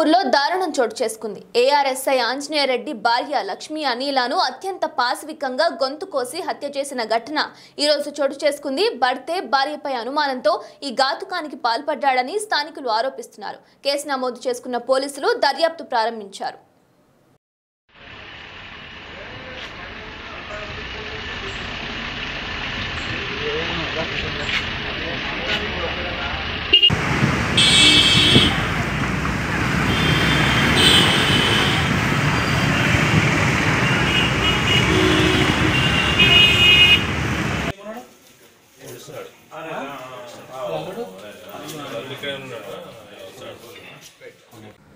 కృష్ణాపూర్లో దారుణం చోటు చేసుకుంది ఏఆర్ఎస్ఐ ఆంజనేయరెడ్డి భార్య లక్ష్మీ అనిలాను అత్యంత పాశవికంగా గొంతు కోసి హత్య చేసిన ఘటన ఈరోజు చోటు చేసుకుంది భర్తే భార్యపై అనుమానంతో ఈ ఘాతుకానికి పాల్పడ్డాడని స్థానికులు ఆరోపిస్తున్నారు కేసు నమోదు చేసుకున్న పోలీసులు దర్యాప్తు ప్రారంభించారు ఇక్కడ ఉన్నాడు